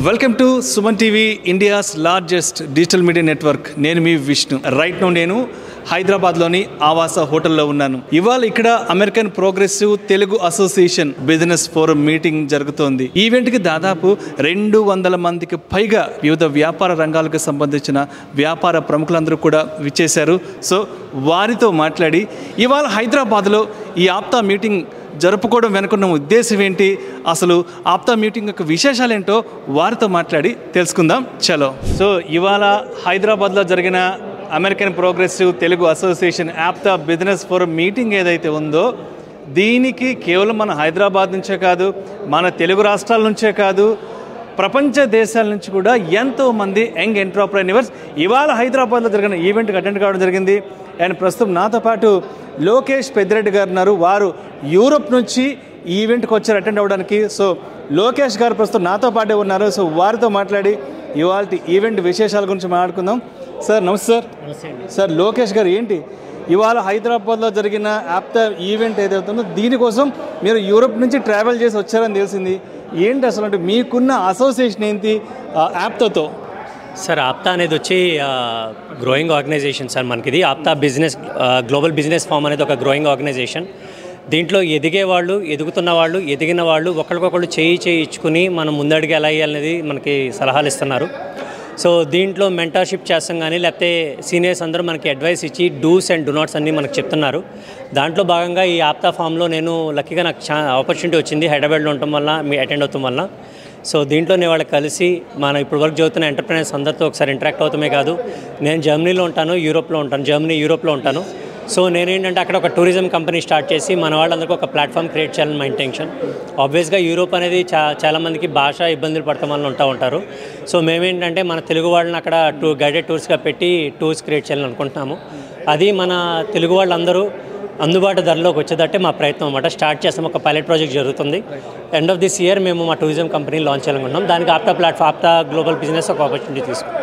welcome to Suman TV India's largest digital media network నేను మీ Vishnu right no నేను హైదరాబాద్లోని ఆవాస హోటల్లో ఉన్నాను ఇవాళ ఇక్కడ American progressive Telugu association business forum meeting జరుగుతోంది ఈవెంట్కి దాదాపు రెండు వందల మందికి పైగా వివిధ వ్యాపార రంగాలకు సంబంధించిన వ్యాపార ప్రముఖులందరూ కూడా విచ్చేశారు సో వారితో మాట్లాడి ఇవాళ హైదరాబాద్లో ఈ ఆప్తా మీటింగ్ జరుపుకోవడం వెనుకున్న ఉద్దేశం ఏంటి అసలు ఆప్తా మీటింగ్ యొక్క విశేషాలు ఏంటో వారితో మాట్లాడి తెలుసుకుందాం చలో సో ఇవాళ హైదరాబాద్లో జరిగిన American progressive Telugu association APTA business forum meeting ఏదైతే ఉందో దీనికి కేవలం మన హైదరాబాద్ నుంచే కాదు మన తెలుగు రాష్ట్రాల నుంచే కాదు ప్రపంచ దేశాల నుంచి కూడా ఎంతో మంది యంగ్ ఎంటర్ప్రైనర్స్ ఇవాళ హైదరాబాద్లో జరిగిన ఈవెంట్కి అటెండ్ కావడం జరిగింది అండ్ ప్రస్తుతం నాతో పాటు లోకేష్ పెద్దిరెడ్డి గారు ఉన్నారు వారు యూరోప్ నుంచి ఈ ఈవెంట్కి వచ్చారు అటెండ్ అవ్వడానికి సో లోకేష్ గారు ప్రస్తుతం నాతో పాటే ఉన్నారు సో వారితో మాట్లాడి ఇవాళ ఈవెంట్ విశేషాల గురించి మాట్లాడుకుందాం సార్ నమస్తే సార్ సార్ లోకేష్ గారు ఏంటి ఇవాళ హైదరాబాద్లో జరిగిన యాప్తా ఈవెంట్ ఏదైతే ఉందో దీనికోసం మీరు యూరోప్ నుంచి ట్రావెల్ చేసి వచ్చారని తెలిసింది ఏంటి అసలు అంటే మీకున్న అసోసియేషన్ ఏంటి ఆ, యాప్తాతో సార్ ఆప్తా అనేది వచ్చి గ్రోయింగ్ ఆర్గనైజేషన్ సార్ మనకిది APTA business global business firm అనేది ఒక గ్రోయింగ్ ఆర్గనైజేషన్ దీంట్లో ఎదిగే వాళ్ళు ఎదుగుతున్న వాళ్ళు ఎదిగిన వాళ్ళు ఒకరికొకళ్ళు చేయి చేయి ఇచ్చుకుని మనం ముందడికి ఎలా వేయాలనేది మనకి సలహాలు ఇస్తున్నారు సో దీంట్లో మెంటర్షిప్ చేస్తాం కానీ లేకపోతే సీనియర్స్ అందరూ మనకి అడ్వైస్ ఇచ్చి డూస్ అండ్ డు నాట్స్ అన్నీ మనకు చెప్తున్నారు దాంట్లో భాగంగా ఈ ఆప్తా ఫామ్లో నేను లక్కీగా నాకు చా ఆపర్చునిటీ వచ్చింది హైదరాబాద్లో ఉండటం వల్ల మీ అటెండ్ అవుతాం వల్ల సో దీంట్లో నేను వాళ్ళకి కలిసి మనం ఇప్పుడు వరకు చదువుతున్న ఎంటర్ప్రైనర్స్ అందరితో ఒకసారి ఇంటరాక్ట్ అవుతామే కాదు నేను జర్మనీలో ఉంటాను యూరోప్లో ఉంటాను జర్మనీ యూరోప్లో ఉంటాను సో నేనేంటంటే అక్కడ ఒక టూరిజం కంపెనీ స్టార్ట్ చేసి మన వాళ్ళందరికీ ఒక ప్లాట్ఫామ్ క్రియేట్ చేయాలని మా ఇంటెన్షన్ ఆబ్వియస్గా యూరోప్ అనేది చా చాలామందికి భాష ఇబ్బందులు పడతాం వల్ల ఉంటా ఉంటారు సో మేమేంటంటే మన తెలుగు వాళ్ళని అక్కడ టూ గైడెడ్ టూర్స్గా పెట్టి టూర్స్ క్రియేట్ చేయాలని అనుకుంటున్నాము అది మన తెలుగు వాళ్ళందరూ అందుబాటు ధరలోకి వచ్చేదట్టే మా ప్రయత్నం అనమాట స్టార్ట్ చేస్తాం ఒక పైలట్ ప్రాజెక్ట్ జరుగుతుంది ఎండ్ ఆఫ్ దిస్ ఇయర్ మేము మా టూరిజం కంపెనీ లాంచ్ చేయాలనుకుంటున్నాం దానికి APTA platform APTA global business ఒక ఆపర్చునిటీ తీసుకుంటాం